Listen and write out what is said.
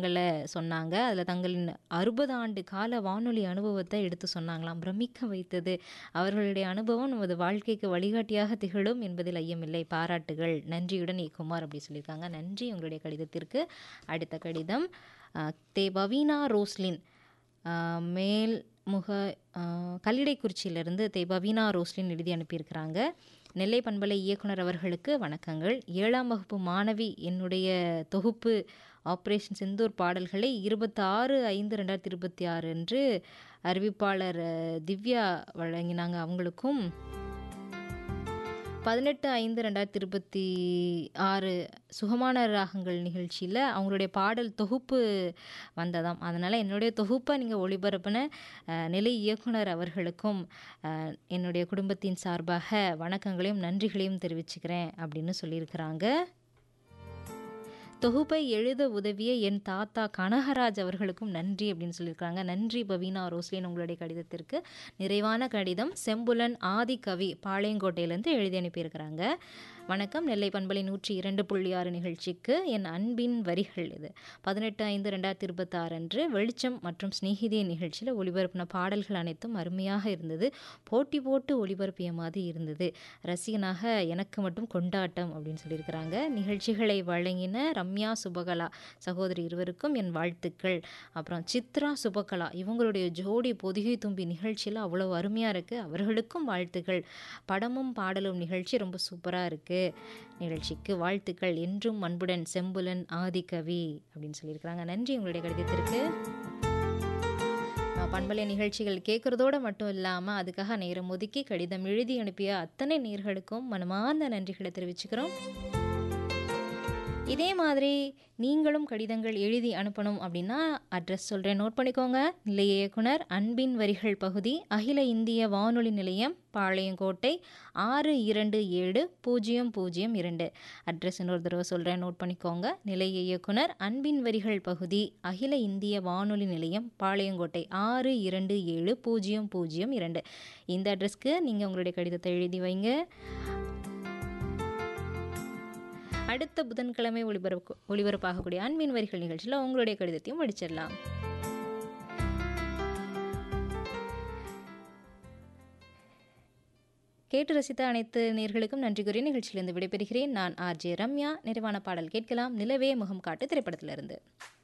அனுபவங்கள சொன்னாங்க. அதில தங்களின் 60 ஆண்டு கால வானொலி அனுபவத்த எடுத்து சொன்னாங்களாம். பிரமிக்க வைத்தது. அவர்களுடைய அனுபவம் நமது வாழ்க்கைக்கு வழிகாட்டியாக திகழும் என்பதில் ஐயமில்லை. பாராட்டுகள். நன்றியுடன் இ. குமார் அப்படி சொல்லியிருக்காங்க. நன்றி உங்களுடைய கடிதத்திற்கு. அடுத்த கடிதம் அ தே. பவீனா ரோஸ்லின் அ மேல்முக அ கல்லிடைக்குறிச்சியிலிருந்து தே. பவீனா ரோஸ்லின் எழுதி அனுப்பியிருக்கிறாங்க. நெல்லை பண்பலை இயக்குனர் அவர்களுக்கு வணக்கங்கள். 7ஆம் வகுப்பு மாணவி என்னுடைய தொகுப்பு ஆப்பரேஷன் சிந்தூர் பாடல்களை 26/5/2026 அன்று அறிவிப்பாளர் திவ்யா வழங்கினாங்க. அவங்களுக்கும் 18/5/2026 சுகமான ராகங்கள் நிகழ்ச்சியில அவங்களுடைய பாடல் தொகுப்பு வந்ததாம். அதனால என்னுடைய தொகுப்ப நீங்க ஒளிபரப்புன அ நிலை இயக்குனர் அவர்களுக்கும் அ என்னுடைய குடும்பத்தின் சார்பாக வணக்கங்களையும், நன்றிகளையும் தெரிவிச்சுக்கிறேன் அப்படின்னு சொல்லியிருக்கிறாங்க. தொகுப்பை எழுத உதவிய என் தாத்தா கனகராஜ் அவர்களுக்கும் நன்றி அப்படின்னு சொல்லியிருக்காங்க. நன்றி பவீனா ரோஸ்லின் உங்களுடைய கடிதத்திற்கு. நிறைவான கடிதம் செம்புலன் ஆதிகவி பாளையங்கோட்டையிலேருந்து எழுதி அனுப்பியிருக்கிறாங்க. வணக்கம் நெல்லை பண்பலை 102.6 நிகழ்ச்சிக்கு என் அன்பின் வரிகள் இது. 18/5/2026 அன்று வெளிச்சம் மற்றும் சிநேகிதியே நிகழ்ச்சியில ஒளிபரப்பின பாடல்கள் அனைத்தும் அருமையாக இருந்தது. போட்டி போட்டு ஒளிபரப்பிய மாதிரி இருந்தது. ரசிகனாக எனக்கு மட்டும் கொண்டாட்டம் அப்படின்னு சொல்லியிருக்கிறாங்க. நிகழ்ச்சிகளை வழங்கின ரம்யா, சுபகலா சகோதரி இருவருக்கும் என் வாழ்த்துக்கள். அப்புறம் சித்ரா, சுபகலா இவங்களுடைய ஜோடி பொதிகை தும்பி நிகழ்ச்சியில அவ்வளவு அருமையா இருக்கு. அவர்களுக்கும் வாழ்த்துக்கள். படமும் பாடலும் நிகழ்ச்சி ரொம்ப சூப்பரா இருக்கு. நிகழ்ச்சிக்கு வாழ்த்துக்கள். என்றும் அன்புடன் செம்புலன் ஆதிகவி அப்படின்னு சொல்லியிருக்கிறாங்க. நன்றி உங்களுடைய கடிதத்திற்கு. பண்பலை நிகழ்ச்சிகள் கேட்கறதோட மட்டும் இல்லாம அதுக்காக நேரம் ஒதுக்கி கடிதம் எழுதி அனுப்பிய அத்தனை நேயர்களுக்கும் மனமார்ந்த நன்றிகளை தெரிவிச்சுக்கிறோம். இதே மாதிரி நீங்களும் கடிதங்கள் எழுதி அனுப்பணும் அப்படின்னா அட்ரஸ் சொல்றேன் நோட் பண்ணிக்கோங்க. நிலைய இயக்குனர் அன்பின் வரிகள் பகுதி அகில இந்திய வானொலி நிலையம் பாளையங்கோட்டை 627002 அட்ரஸ் இன்னொரு தடவை சொல்றேன் நோட் பண்ணிக்கோங்க. நிலைய இயக்குனர் அன்பின் வரிகள் பகுதி அகில இந்திய வானொலி நிலையம் பாளையங்கோட்டை 627002 இந்த அட்ரஸ்க்கு நீங்க உங்களுடைய கடிதத்தை எழுதி வைங்க. அடுத்த புதன்கிழமை ஒளிபரப்பு ஒளிபரப்பாகக்கூடிய அன்பின் வரிகள் நிகழ்ச்சியில உங்களுடைய கடிதத்தையும் படிச்சிடலாம். கேட்டு ரசித்த அனைத்து நேயர்களுக்கும் நன்றி கூறி நிகழ்ச்சியிலிருந்து விடைபெறுகிறேன். நான் ஆர். ஜே. ரம்யா. நிறைவான பாடல் கேட்கலாம். நிலவே முகம் காட்டு திரைப்படத்திலிருந்து.